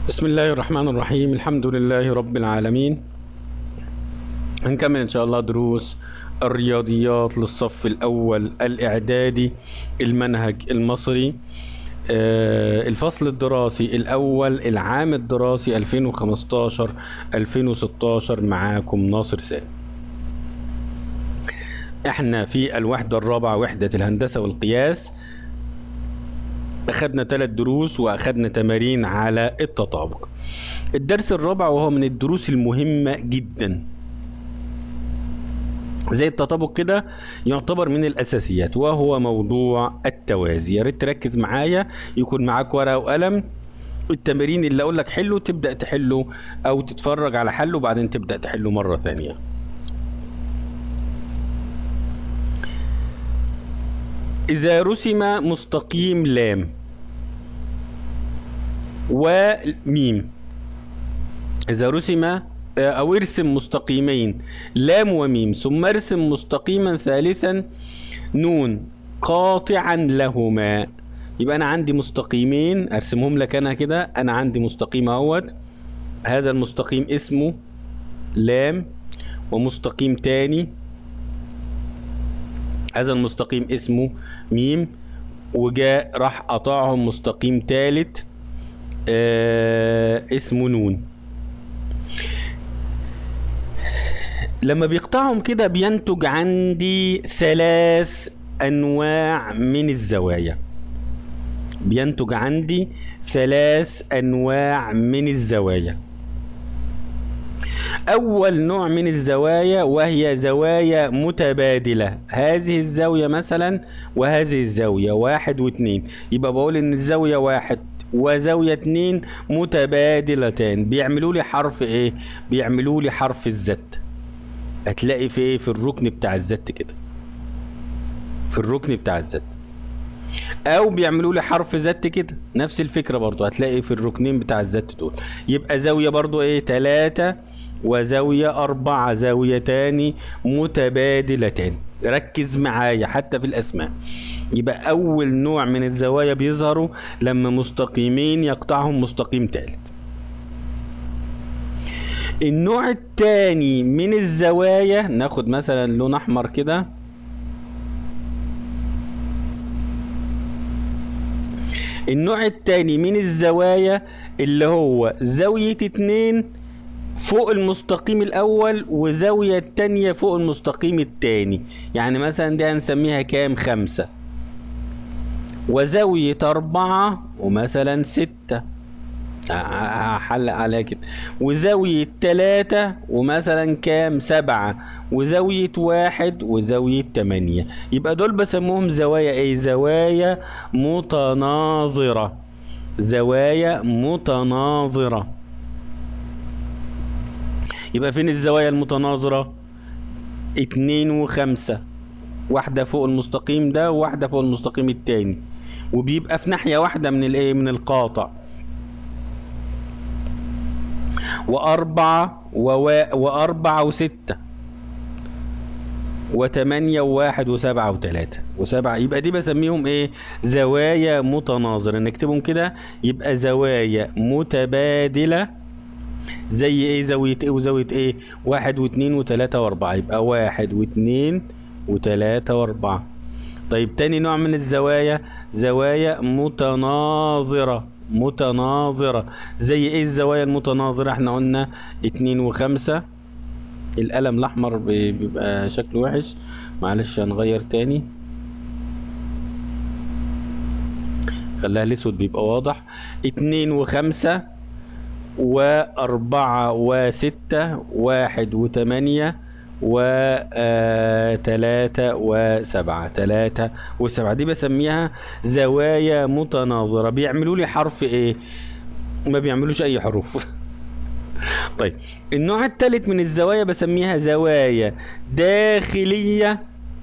بسم الله الرحمن الرحيم الحمد لله رب العالمين هنكمل ان شاء الله دروس الرياضيات للصف الاول الاعدادي المنهج المصري آه، الفصل الدراسي الاول العام الدراسي 2015 2016 معاكم ناصر سالم احنا في الوحدة الرابعة وحدة الهندسة والقياس اخدنا ثلاث دروس واخدنا تمارين على التطابق الدرس الرابع وهو من الدروس المهمة جدا زي التطابق كده يعتبر من الاساسيات وهو موضوع التوازي يا ريت تركز معايا يكون معاك ورقه وقلم التمارين اللي اقول لك حله تبدا تحله او تتفرج على حله وبعدين تبدا تحله مره ثانيه اذا رسم مستقيم لام وميم إذا رسم أو ارسم مستقيمين لام وميم ثم ارسم مستقيما ثالثا نون قاطعا لهما يبقى أنا عندي مستقيمين أرسمهم لك أنا كده أنا عندي مستقيم أهوت هذا المستقيم اسمه لام ومستقيم تاني هذا المستقيم اسمه ميم وجاء راح قطعهم مستقيم تالت آه اسمه نون لما بيقطعهم كده بينتج عندي ثلاث انواع من الزوايا بينتج عندي ثلاث انواع من الزوايا اول نوع من الزوايا وهي زوايا متبادله هذه الزاويه مثلا وهذه الزاويه واحد واثنين يبقى بقول ان الزاويه واحد وزاويه اتنين متبادلتان بيعملوا لي حرف ايه بيعملوا لي حرف الزت هتلاقي في ايه في الركن بتاع الزت كده في الركن بتاع الزت او بيعملوا لي حرف زت كده نفس الفكره برضو هتلاقي في الركنين بتاع الزت دول يبقى زاويه برضو ايه تلاتة وزاويه اربعة زاويتان متبادلتان ركز معايا حتى في الاسماء يبقى اول نوع من الزوايا بيظهروا لما مستقيمين يقطعهم مستقيم ثالث النوع الثاني من الزوايا ناخد مثلا لون احمر كده النوع الثاني من الزوايا اللي هو زاوية اتنين فوق المستقيم الاول وزاوية التانية فوق المستقيم التاني يعني مثلا دي هنسميها كام خمسة وزاوية أربعة ومثلا ستة هحلق عليها كده وزاوية تلاتة ومثلا كام سبعة وزاوية واحد وزاوية تمانية يبقى دول بسموهم زوايا ايه زوايا متناظرة زوايا متناظرة يبقى فين الزوايا المتناظرة اتنين وخمسة واحدة فوق المستقيم ده وواحدة فوق المستقيم التاني وبيبقى في ناحية واحدة من الايه من القاطع وأربعة ووا... وأربعة وستة وتمانية وواحد وسبعة وتلاتة وسبعة يبقى دي بسميهم ايه زوايا متناظرة نكتبهم كده يبقى زوايا متبادلة زي ايه زاوية ايه وزاوية ايه واحد واتنين وتلاتة واربعة يبقى واحد واتنين وتلاتة واربعة طيب تاني نوع من الزوايا زوايا متناظرة متناظرة زي ايه الزوايا المتناظرة احنا قلنا اتنين وخمسة القلم الاحمر بيبقى شكله وحش معلش هنغير تاني خليها الاسود بيبقى واضح اتنين وخمسة واربعة وستة واحد وتمانية وتلاتة وسبعة تلاتة وسبعة دي بسميها زوايا متناظرة بيعملوا لي حرف ايه ما بيعملوش اي حروف طيب النوع الثالث من الزوايا بسميها زوايا داخلية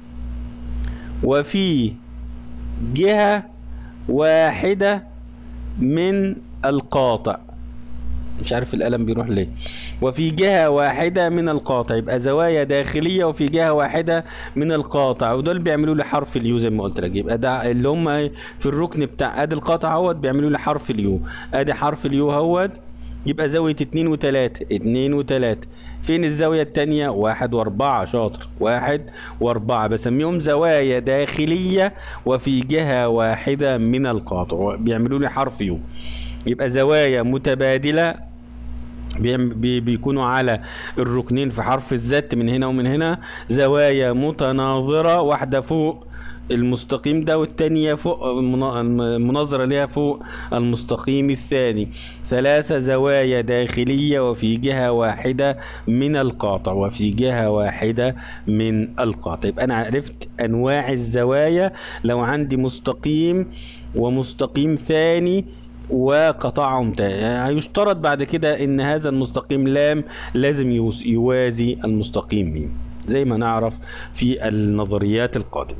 وفي جهة واحدة من القاطع مش عارف القلم بيروح ليه وفي جهة واحدة من القاطع يبقى زوايا داخلية وفي جهة واحدة من القاطع ودول بيعملوا لي حرف اليو زي ما قلت لك يبقى ده اللي هم في الركن بتاع ادي القاطع اهوت بيعملوا لي حرف اليو ادي حرف اليو اهوت يبقى زاوية اتنين وتلاتة اتنين وتلاتة فين الزاوية التانية واحد واربعة شاطر واحد واربعة بسميهم زوايا داخلية وفي جهة واحدة من القاطع بيعملوا لي حرف يو يبقى زوايا متبادلة بيعم- بي- بيكونوا على الركنين في حرف الزت من هنا ومن هنا زوايا متناظرة واحدة فوق المستقيم ده والتانية فوق المنا- المناظرة ليها فوق المستقيم الثاني ثلاثة زوايا داخلية وفي جهة واحدة من القاطع وفي جهة واحدة من القاطع يبقى أنا عرفت أنواع الزوايا لو عندي مستقيم ومستقيم ثاني وقطعهم تا- هيشترط بعد كده ان هذا المستقيم لام لازم يوس- يوازي المستقيم ميم زي ما نعرف في النظريات القادمة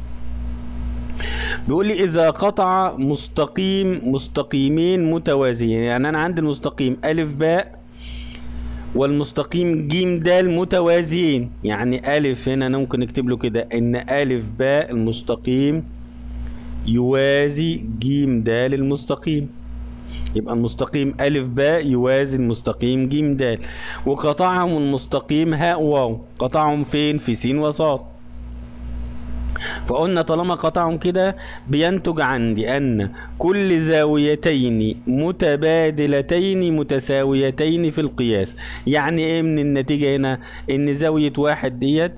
بيقول لي اذا قطع مستقيم مستقيمين متوازيين يعني انا عندي المستقيم الف باء والمستقيم جيم دال متوازيين يعني الف هنا أنا ممكن نكتب له كده ان الف باء المستقيم يوازي جيم دال المستقيم يبقى المستقيم ألف باء يوازي المستقيم جيم دال وقطعهم المستقيم هاء واو قطعهم فين في سين وصاد فقلنا طالما قطعهم كده بينتج عندي أن كل زاويتين متبادلتين متساويتين في القياس يعني ايه من النتيجة هنا ان زاوية واحد ديت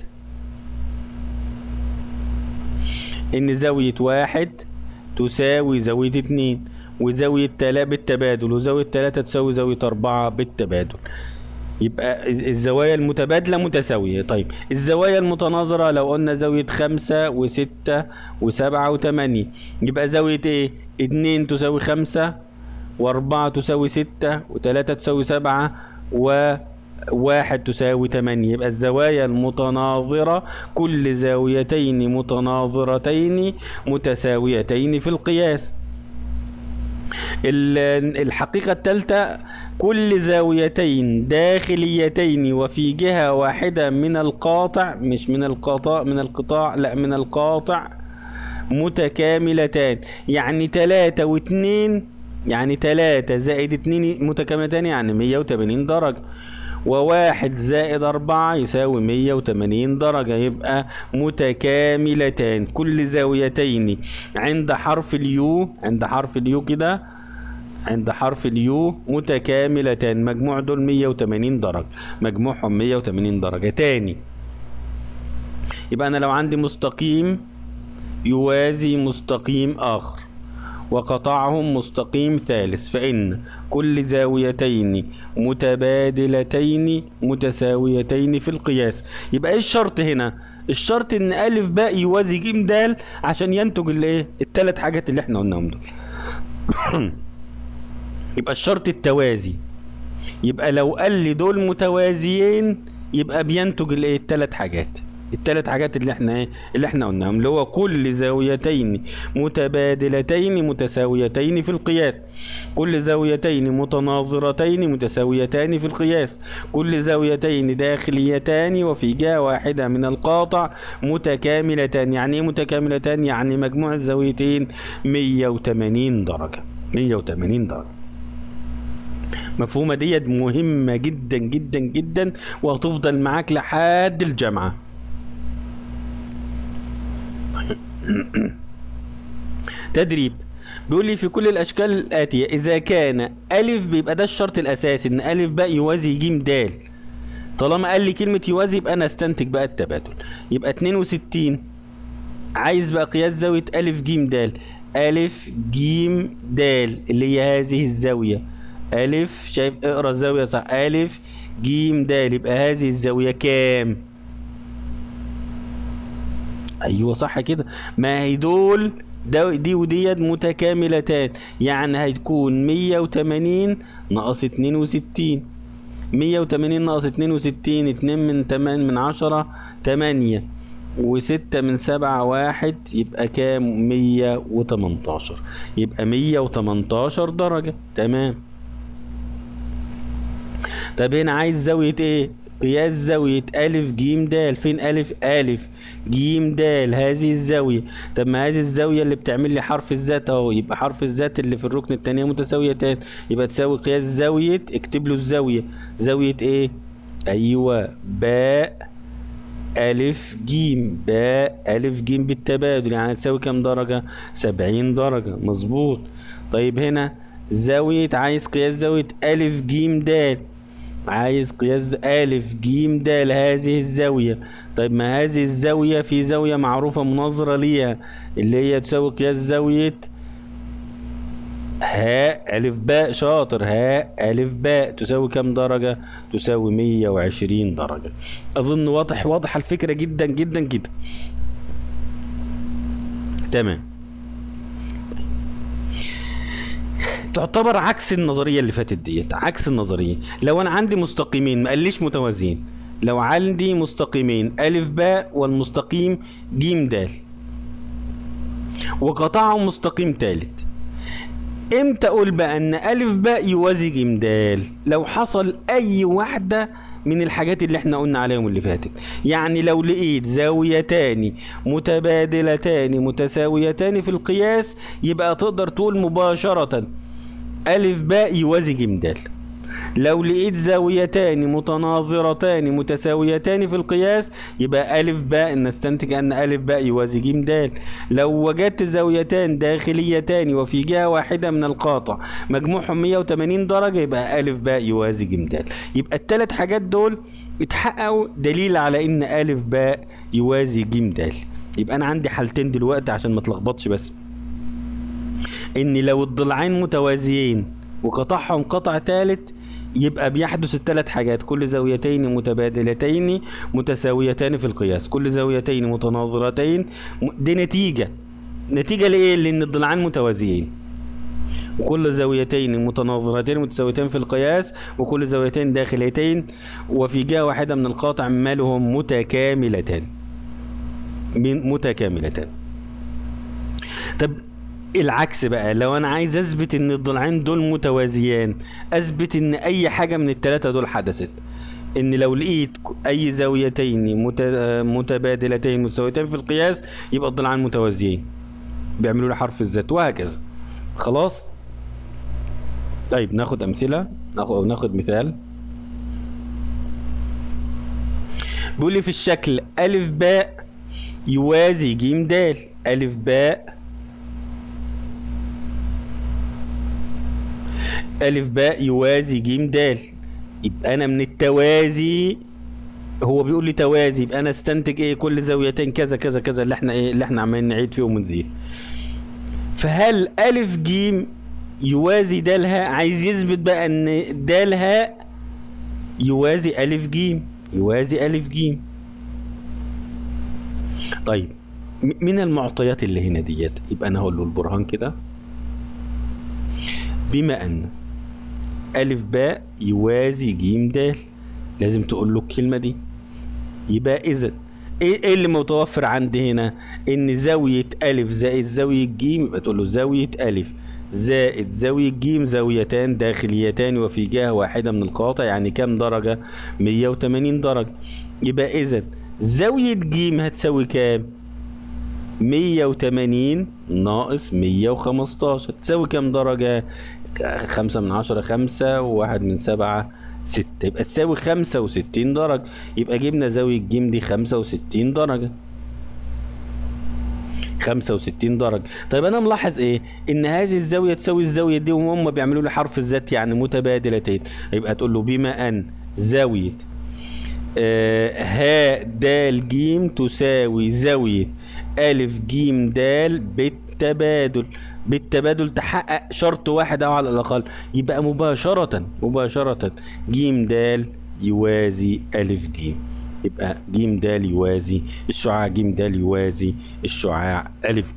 ان زاوية واحد تساوي زاوية اتنين وزاوية تلاتة بالتبادل وزاوية تلاتة تساوي زاوية أربعة بالتبادل يبقى الز- الزوايا المتبادلة متساوية طيب الزوايا المتناظرة لو قلنا زاوية خمسة وستة وسبعة وتمانية يبقى زاوية ايه اتنين تساوي خمسة واربعة تساوي ستة وتلاتة تساوي سبعة وواحد تساوي تمانية يبقى الزوايا المتناظرة كل زاويتين متناظرتين متساويتين في القياس ال- الحقيقة الثالثة كل زاويتين داخليتين وفي جهة واحدة من القاطع مش من القطاع من القطاع لا من القاطع متكاملتان يعني تلاتة واتنين يعني تلاتة زائد اتنين متكاملتان يعني مية وتمانين درجة وواحد زائد أربعة يساوي مية وتمانين درجة يبقى متكاملتان كل زاويتين عند حرف اليو عند حرف اليو كده عند حرف اليو متكاملتان مجموع دول 180 درجة مجموعهم 180 درجة تاني يبقى أنا لو عندي مستقيم يوازي مستقيم آخر وقطعهم مستقيم ثالث فإن كل زاويتين متبادلتين متساويتين في القياس يبقى ايه الشرط هنا الشرط ان الف باء يوازي جيم دال عشان ينتج الايه الثلاث حاجات اللي احنا قلناهم دول يبقى الشرط التوازي يبقى لو قال لي دول متوازيين يبقى بينتج الايه الثلاث حاجات الثلاث حاجات اللي احنا ايه اللي احنا قلناهم اللي هو كل زاويتين متبادلتين متساويتين في القياس كل زاويتين متناظرتين متساويتان في القياس كل زاويتين داخليتان وفي جهة واحدة من القاطع متكاملتان يعني ايه متكاملتان يعني مجموع الزاويتين 180 درجة 180 درجة مفهومة ديت مهمة جدا جدا جدا وهتفضل معاك لحد الجامعة تدريب بيقول لي في كل الاشكال الاتيه اذا كان الف بيبقى ده الشرط الاساسي ان الف باء يوازي ج د طالما قال لي كلمه يوازي يبقى انا استنتج بقى التبادل يبقى 62 عايز بقى قياس زاويه الف ج د الف ج د اللي هي هذه الزاويه الف شايف اقرا الزاويه صح الف ج د يبقى هذه الزاويه كام ايوه صح كده ما هي دول ده دي وديت متكاملتان يعني هتكون 180 ناقص 62 180 ناقص 62 2 من 8 من 10 8 و6 من 7 1 يبقى كام 118 يبقى 118 درجة تمام طب هنا عايز زاوية ايه قياس زاوية ألف جيم دال فين ألف ألف جيم دال هذه الزاوية طب ما هذه الزاوية اللي بتعمل لي حرف الذات أهو يبقى حرف الذات اللي في الركن التانية متساويتان يبقى تساوي قياس زاوية اكتب له الزاوية زاوية إيه؟ أيوه باء ألف جيم باء ألف جيم بالتبادل يعني تساوي كام درجة؟ سبعين درجة مظبوط طيب هنا زاوية عايز قياس زاوية ألف جيم دال عايز قياس ألف جيم دال هذه الزاوية طيب ما هذه الزاوية في زاوية معروفة مناظرة ليها اللي هي تساوي قياس زاوية هاء ألف باء شاطر هاء ألف باء تساوي كم درجة؟ تساوي 120 درجة أظن واضح واضح الفكرة جدا جدا جدا تمام تعتبر عكس النظريه اللي فاتت ديت عكس النظريه لو انا عندي مستقيمين ما قاليش متوازيين لو عندي مستقيمين الف باء والمستقيم جيم دال وقطعهم مستقيم ثالث امتى اقول بقى ان الف باء يوازي جيم دال لو حصل اي واحده من الحاجات اللي احنا قلنا عليهم اللي فاتت يعني لو لقيت زاويتان متبادلتان متساويتان في القياس يبقى تقدر تقول مباشره ألف باء يوازي ج د لو لقيت زاويتان متناظرتان متساويتان في القياس يبقى ألف باء نستنتج أن ألف باء يوازي ج د لو وجدت زاويتان داخليتان وفي جهة واحدة من القاطع مجموعهم 180 درجة يبقى ألف باء يوازي ج د يبقى الثلاث حاجات دول اتحققوا دليل على إن ألف باء يوازي ج د يبقى أنا عندي حالتين دلوقتي عشان ما تلخبطش بس ان لو الضلعين متوازيين وقطعهم قطع ثالث يبقى بيحدث الثلاث حاجات كل زاويتين متبادلتين متساويتان في القياس كل زاويتين متناظرتين دي نتيجة نتيجة لإيه؟ لأن الضلعان متوازيين وكل زاويتين متناظرتين متساويتين في القياس وكل زاويتين داخليتين وفي جهة واحدة من القاطع مالهم متكاملتان متكاملتان طب العكس بقى لو انا عايز اثبت ان الضلعين دول متوازيان اثبت ان اي حاجه من الثلاثه دول حدثت ان لو لقيت اي زاويتين متبادلتين متساويتين في القياس يبقى الضلعان متوازيين بيعملوا لي حرف الذات وهكذا خلاص طيب ناخد امثله ناخد ناخد مثال بيقول لي في الشكل الف باء يوازي ج د الف باء ألف باء يوازي ج د يبقى أنا من التوازي هو بيقول لي توازي يبقى أنا استنتج إيه كل زاويتين كذا كذا كذا اللي إحنا إيه اللي إحنا عمالين نعيد فيهم ونزيد فهل ألف ج يوازي د ه عايز يثبت بقى إن د ه يوازي ألف ج يوازي ألف ج طيب من المعطيات اللي هنا ديت يبقى أنا هقول له البرهان كده بما أن ألف باء يوازي ج د لازم تقول له الكلمة دي يبقى إذا إيه, إيه اللي متوفر عندي هنا؟ إن زاوية ألف زائد زاوية ج يبقى تقول له زاوية ألف زائد زاوية ج زاويتان داخليتان وفي جهة واحدة من القاطع يعني كام درجة؟ 180 درجة يبقى إذا زاوية ج هتساوي كام؟ 180 ناقص 115 تساوي كام درجة؟ خمسة من عشرة خمسة وواحد من سبعة ستة يبقى تساوي خمسة وستين درجة يبقى جبنا زاوية ج دي خمسة وستين درجة خمسة وستين درجة طيب أنا ملاحظ إيه؟ إن هذه الزاوية تساوي الزاوية دي وهم بيعملوا لي حرف الذات يعني متبادلتين يبقى تقول له بما أن زاوية آه ه د ج تساوي زاوية أ ج د بالتبادل بالتبادل تحقق شرط واحد او على الاقل يبقى مباشرة مباشرة ج د يوازي أ ج يبقى ج د يوازي الشعاع ج د يوازي الشعاع أ ج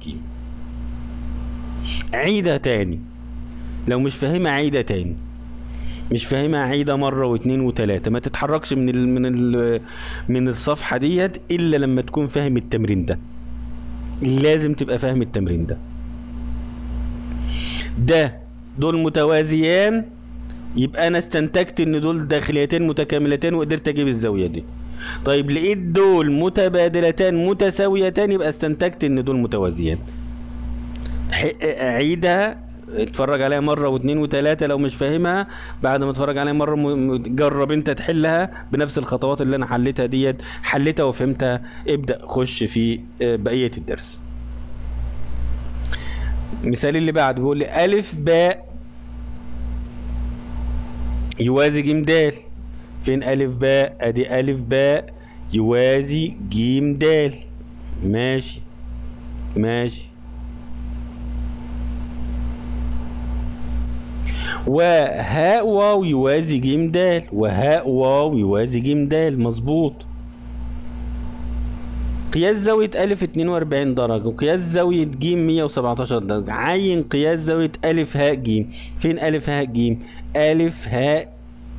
عيدها تاني لو مش فاهمها عيدها تاني مش فاهمها عيدة مرة واتنين وتلاتة ما تتحركش من ال من ال من الصفحة ديت إلا لما تكون فاهم التمرين ده لازم تبقى فاهم التمرين ده ده دول متوازيان يبقى انا استنتجت ان دول داخليتين متكاملتين وقدرت اجيب الزاويه دي طيب لقيت دول متبادلتان متساويتان يبقى استنتجت ان دول متوازيان ح- عيدها اتفرج عليها مرة واثنين وثلاثة لو مش فاهمها بعد ما اتفرج عليها مرة م- م- جرب انت تحلها بنفس الخطوات اللي انا حليتها ديت حليتها وفهمتها ابدأ خش في آه، بقية الدرس المثال اللي بعده بيقول لي ألف باء يوازي جيم دال فين ألف باء أدي ألف باء يوازي جيم دال ماشي ماشي وهاء واو يوازي جيم دال وهاء واو يوازي جيم دال مظبوط قياس زاوية ألف 42 درجة وقياس زاوية جيم 117 درجة عين قياس زاوية ألف هاء جيم فين ألف هاء جيم ألف هاء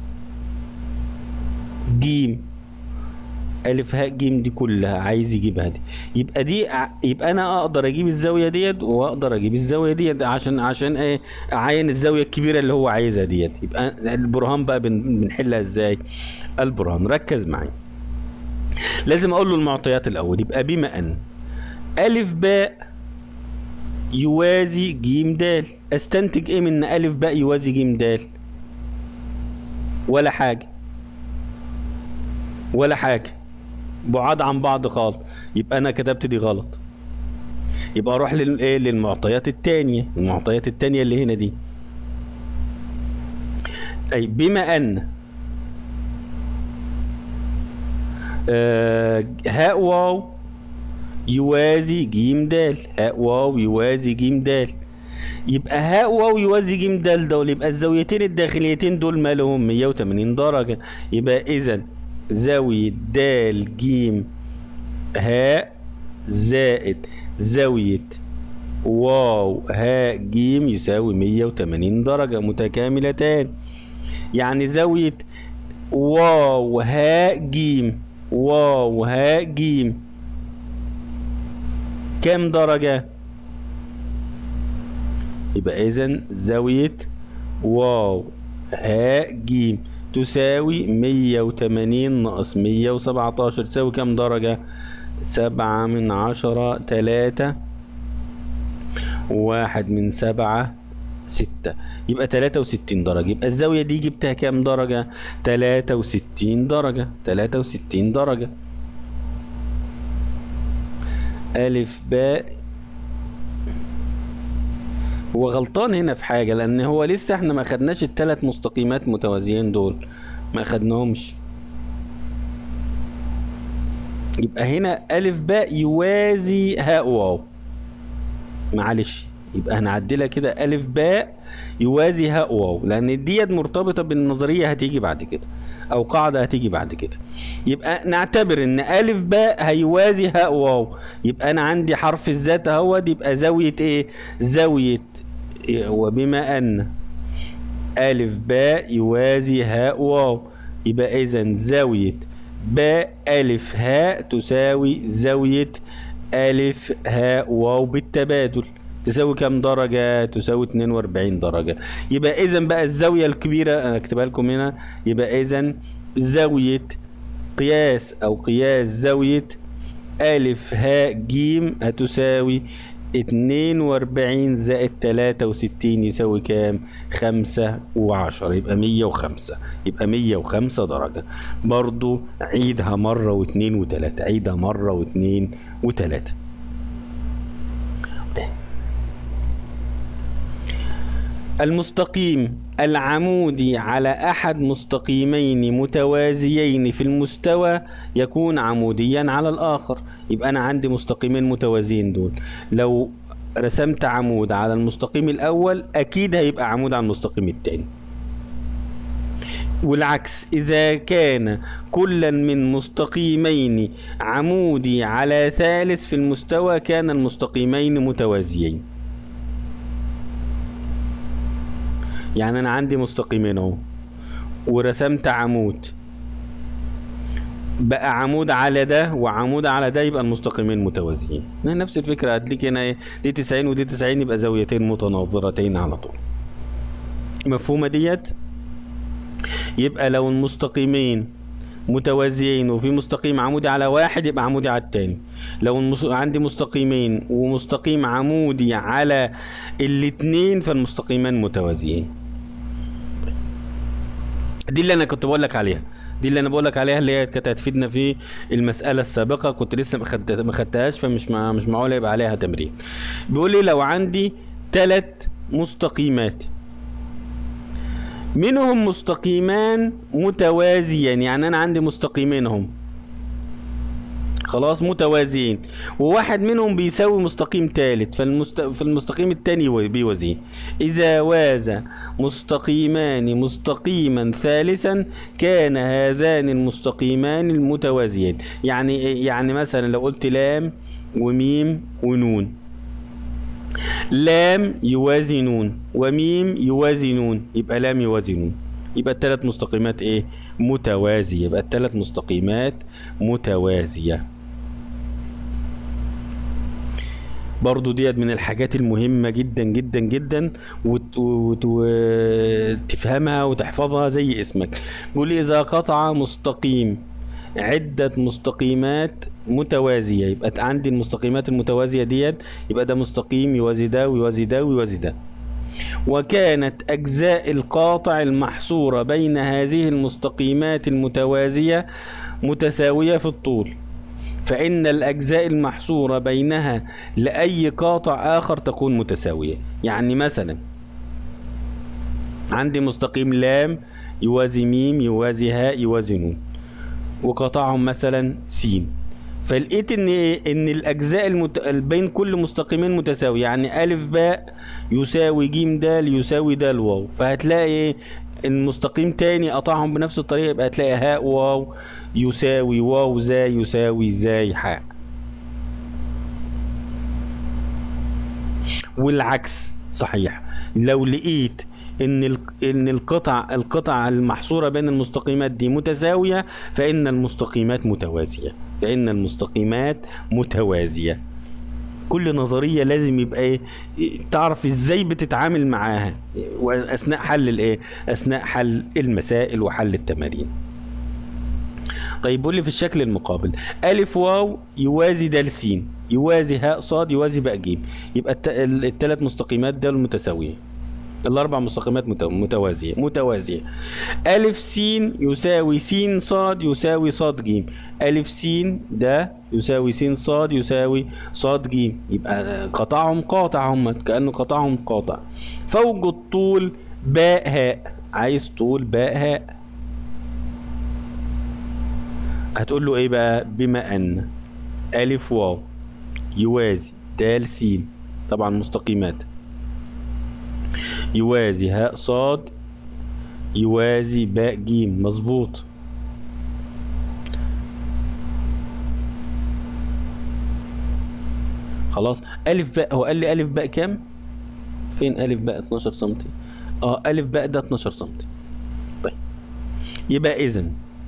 جيم ألف هاء جيم دي كلها عايز يجيبها دي يبقى دي ع- يبقى أنا أقدر أجيب الزاوية ديت وأقدر أجيب الزاوية ديت عشان عشان إيه أعين الزاوية الكبيرة اللي هو عايزها ديت يبقى البرهان بقى بن- بنحلها إزاي البرهان ركز معايا لازم اقول له المعطيات الاول يبقى بما ان الف باء يوازي جيم دال استنتج ايه من الف باء يوازي جيم دال ولا حاجه ولا حاجه بعاد عن بعض خالص يبقى انا كتبت دي غلط يبقى اروح للايه للمعطيات التانية المعطيات التانية اللي هنا دي اي بما ان آه، هاء واو يوازي جيم دال هاء واو يوازي جيم دال يبقى هاء واو يوازي جيم دال دول يبقى الزاويتين الداخليتين دول مالهم 180 درجة يبقى إذا زاوية دال جيم هاء زائد زاوية واو هاء جيم يساوي 180 درجة متكاملتان يعني زاوية واو هاء جيم واو هاء جيم كام درجة؟ يبقى إذا زاوية واو هاء جيم تساوي مية وتمانين ناقص مية وسبعتاشر تساوي كام درجة؟ سبعة من عشرة تلاتة واحد من سبعة ستة يبقى تلاتة وستين درجة يبقى الزاوية دي جبتها كام درجة؟ تلاتة وستين درجة تلاتة وستين درجة ألف باء هو غلطان هنا في حاجة لأن هو لسه احنا ما خدناش التلات مستقيمات متوازيين دول ما خدناهمش يبقى هنا ألف باء يوازي هاء واو معلش يبقى هنعدلها كده ألف باء يوازي هاء واو لأن ديت مرتبطة بالنظرية هتيجي بعد كده أو قاعدة هتيجي بعد كده يبقى نعتبر إن ألف باء هيوازي هاء واو يبقى أنا عندي حرف الذات اهوت يبقى زاوية إيه؟ زاوية إيه؟ وبما أن ألف باء يوازي هاء واو يبقى إذا زاوية باء ألف هاء تساوي زاوية ألف هاء واو بالتبادل تساوي كام درجة؟ تساوي 42 درجة يبقى إذا بقى الزاوية الكبيرة أنا أكتبها لكم هنا يبقى إذا زاوية قياس أو قياس زاوية ألف هاء جيم هتساوي اتنين وأربعين زائد تلاتة وستين يساوي كام؟ خمسة وعشرة يبقى مية وخمسة يبقى مية وخمسة درجة برضو عيدها مرة واتنين وتلاتة عيدها مرة واتنين وتلاتة المستقيم العمودي على أحد مستقيمين متوازيين في المستوى يكون عموديا على الآخر يبقى أنا عندي مستقيمين متوازيين دول لو رسمت عمود على المستقيم الأول أكيد هيبقى عمود على المستقيم التاني والعكس إذا كان كلا من مستقيمين عمودي على ثالث في المستوى كان المستقيمين متوازيين يعني انا عندي مستقيمين اهو ورسمت عمود بقى عمود على ده وعمود على ده يبقى المستقيمين متوازيين نفس الفكره هتلاقي هنا ايه دي 90 ودي 90 يبقى زاويتين متناظرتين على طول مفهومه ديت يبقى لو المستقيمين متوازيين وفي مستقيم عمودي على واحد يبقى عمودي على التاني لو المس... عندي مستقيمين ومستقيم عمودي على الاتنين فالمستقيمان متوازيين دي اللي انا كنت بقول لك عليها دي اللي انا بقول لك عليها اللي هي كانت هتفيدنا في المساله السابقه كنت لسه ما خدت- ما خدتهاش فمش مع... مش معقول يبقى عليها تمرين بيقول لي لو عندي ثلاث مستقيمات منهم مستقيمان متوازيان يعني انا عندي مستقيمين هم خلاص متوازيين وواحد منهم بيساوي مستقيم ثالث فالمست... فالمستقيم الثاني بيوازيه اذا واز مستقيمان مستقيما ثالثا كان هذان المستقيمان المتوازيان يعني يعني مثلا لو قلت لام وميم ونون لام يوازي نون وميم يوازي نون يبقى لام يوازي نون يبقى الثلاث مستقيمات ايه متوازية يبقى الثلاث مستقيمات متوازية برضو ديت من الحاجات المهمة جدا جدا جدا وت- وت- وتفهمها وتحفظها زي اسمك بيقول لي إذا قطع مستقيم عدة مستقيمات متوازية يبقى عندي المستقيمات المتوازية ديت يبقى ده مستقيم يوازي ده ويوازي ده ويوازي ده وكانت أجزاء القاطع المحصورة بين هذه المستقيمات المتوازية متساوية في الطول فإن الأجزاء المحصورة بينها لأي قاطع آخر تكون متساوية يعني مثلا عندي مستقيم لام يوازي ميم يوازي هاء يوازي نون وقطعهم مثلا س فلقيت ان ايه ان الاجزاء المت... بين كل مستقيمين متساويه يعني الف باء يساوي ج د يساوي د واو فهتلاقي ايه المستقيم تاني قطعهم بنفس الطريقه يبقى هتلاقي هاء واو يساوي واو زاي يساوي زاي حاء والعكس صحيح لو لقيت ان ال- ان القطع القطع المحصوره بين المستقيمات دي متساويه فان المستقيمات متوازيه فان المستقيمات متوازيه كل نظريه لازم يبقى ايه إيه، تعرف ازاي بتتعامل معاها إيه، اثناء حل الايه اثناء حل المسائل وحل التمارين طيب بيقول لي في الشكل المقابل ألف واو يوازي د س يوازي هاء صاد يوازي باء ج يبقى الثلاث مستقيمات دول متساويين الأربع مستقيمات مت- متوازية متوازية ألف س يساوي س صاد يساوي صاد ج ألف س ده يساوي س صاد يساوي صاد ج يبقى قطعهم قاطع هم كأنه قطعهم قاطع فوق الطول باء هاء عايز طول باء هاء هتقول له ايه بقى بما ان الف واو يوازي د س طبعا مستقيمات يوازي هاء صاد يوازي باء جيم مظبوط خلاص الف باء هو قال لي الف باء كام فين الف باء 12 سنتي اه الف باء ده 12 سنتي طيب يبقى اذا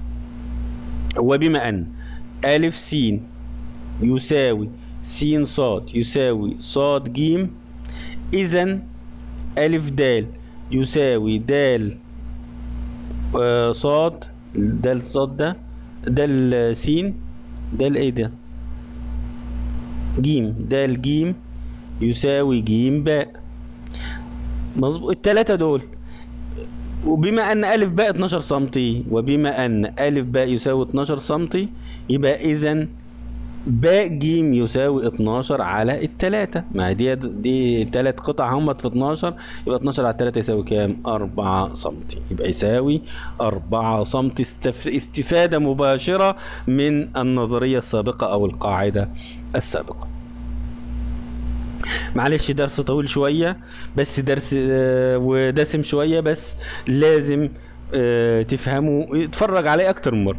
وبما أن ألف س يساوي س صاد يساوي صاد ج إذا ألف د يساوي د آه، صاد د صاد ده ده السين ده الايه ده جيم ده الجيم يساوي جيم باء مظبوط التلاتة دول وبما ان الف باء 12 سنتي وبما ان الف باء يساوي 12 سنتي يبقى اذا باء جيم يساوي 12 على التلاتة ما دي دي تلات قطع همت في 12 يبقى 12 على التلاتة يساوي كام 4 سنتي يبقى يساوي 4 سنتي استف... استفادة مباشرة من النظرية السابقة او القاعدة السابقة معلش درس طويل شوية بس درس آه، ودسم شوية بس لازم آه، تفهموا اتفرج عليه اكتر من مرة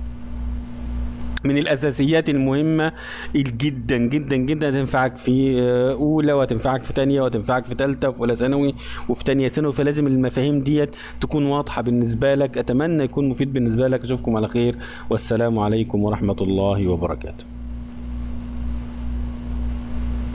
من الاساسيات المهمة جدا جدا جدا هتنفعك في آه، اولى وهتنفعك في تانية وهتنفعك في تالتة وفي اولى ثانوي وفي تانية ثانوي فلازم المفاهيم ديت تكون واضحة بالنسبة لك اتمنى يكون مفيد بالنسبة لك اشوفكم على خير والسلام عليكم ورحمة الله وبركاته